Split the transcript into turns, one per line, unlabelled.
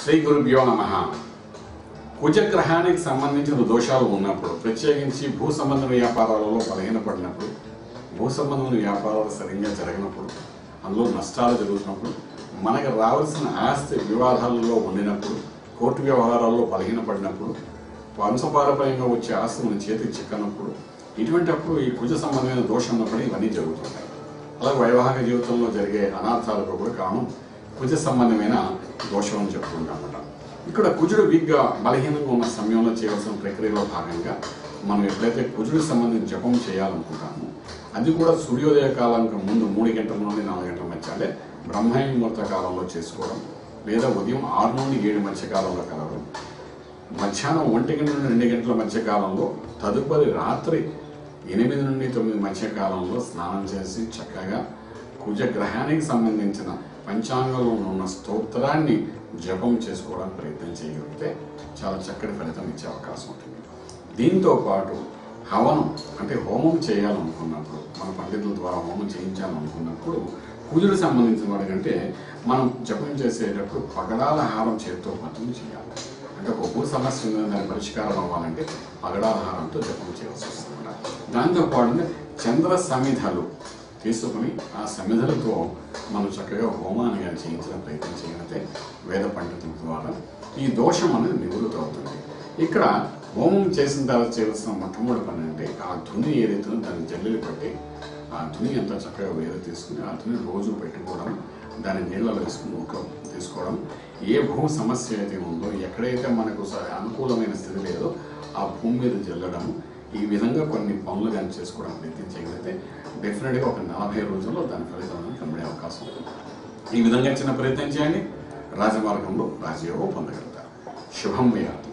శ్రీ గురుభ్యో నమ కుజగ్రహానికి సంబంధించిన దోషాలు ఉన్నప్పుడు ప్రత్యేకించి భూ సంబంధ వ్యాపారాలలో బలహీనపడినప్పుడు భూ సంబంధమైన వ్యాపారాలు సరిగ్గా జరగనప్పుడు అందులో నష్టాలు జరుగుతున్నప్పుడు మనకు రావాల్సిన ఆస్తి వివాదాలలో ఉండినప్పుడు కోర్టు వ్యవహారాల్లో బలహీనపడినప్పుడు వంశపారపర్యంగా వచ్చే ఆస్తి మన చేతికి చిక్కనప్పుడు ఇటువంటి అప్పుడు ఈ కుజ సంబంధమైన దోషం ఉన్నప్పుడు ఇవన్నీ జరుగుతుంటాయి అలాగే వైవాహిక జీవితంలో జరిగే అనార్థాలకు కూడా కారణం కుజ సంబంధమైన దోషం అని చెప్పుకుంటాం అన్నమాట ఇక్కడ కుజుడు వీక్గా బలహీనంగా ఉన్న సమయంలో చేయవలసిన ప్రక్రియలో భాగంగా మనం ఎప్పుడైతే కుజుడికి సంబంధించి జపం చేయాలనుకుంటామో అది కూడా సూర్యోదయ కాలానికి ముందు మూడు గంటల నుండి నాలుగు గంటల మధ్య అంటే బ్రహ్మయం ముహూర్త కాలంలో చేసుకోవడం లేదా ఉదయం ఆరు నుండి ఏడు మధ్య కాలంలో కలవడం మధ్యాహ్నం ఒంటి గంట నుండి రెండు గంటల మధ్య కాలంలో తదుపరి రాత్రి ఎనిమిది నుండి తొమ్మిది మధ్య కాలంలో స్నానం చేసి చక్కగా కుజగ్రహానికి సంబంధించిన పంచాంగంలో ఉన్న స్తోత్రాన్ని జపం చేసుకోవడానికి ప్రయత్నం చేయగలిగితే చాలా చక్కటి ఫలితం ఇచ్చే అవకాశం ఉంటుంది దీంతో పాటు హవనం అంటే హోమం చేయాలనుకున్నప్పుడు మన పండితుల ద్వారా హోమం చేయించాలనుకున్నప్పుడు కుజుడు సంబంధించిన వాడికంటే మనం జపం చేసేటప్పుడు పగడాల హారం చేతితో మాత్రం చేయాలి అంటే ఒక భూ సమస్య ఉందని దాని పరిష్కారం అవ్వాలంటే పగడాల హారంతో జపం చేయాల్సి వస్తుంది దాంతో పాటు చంద్ర సమిధలు తీసుకుని ఆ సమిధలతో మనం చక్కగా హోమాన్ని కానీ చేయించిన ప్రయత్నం చేయగలిగితే వేద పండితుల ద్వారా ఈ దోషం అనేది నివృత్తి అవుతుంది ఇక్కడ హోమం చేసిన తర్వాత చేయాల్సిన మొట్టమొదటి పని అంటే ఆ ధుని ఏదైతే ఉందో దాన్ని జల్లెలు పట్టి ఆ ధుని అంతా చక్కగా వేరు తీసుకుని ఆ ధుని రోజు పెట్టుకోవడం దాన్ని నీళ్ళలో వేసుకుని నోట్లో తీసుకోవడం ఏ భూ సమస్య అయితే ఉందో ఎక్కడైతే మనకు స- అనుకూలమైన స్థితి లేదో ఆ భూమి మీద జల్లడం ఈ విధంగా కొన్ని పనులు కానీ చేసుకోవడం ప్రయత్నం చేయగలిగితే డెఫినెట్గా ఒక నలభై రోజుల్లో దాని ఫలితం అనేది కనబడే అవకాశం ఉంటుంది ఈ విధంగా చిన్న ప్రయత్నం చేయండి రాజమార్గంలో రాజయోగం పొందగలుగుతారు శుభం వేయాలి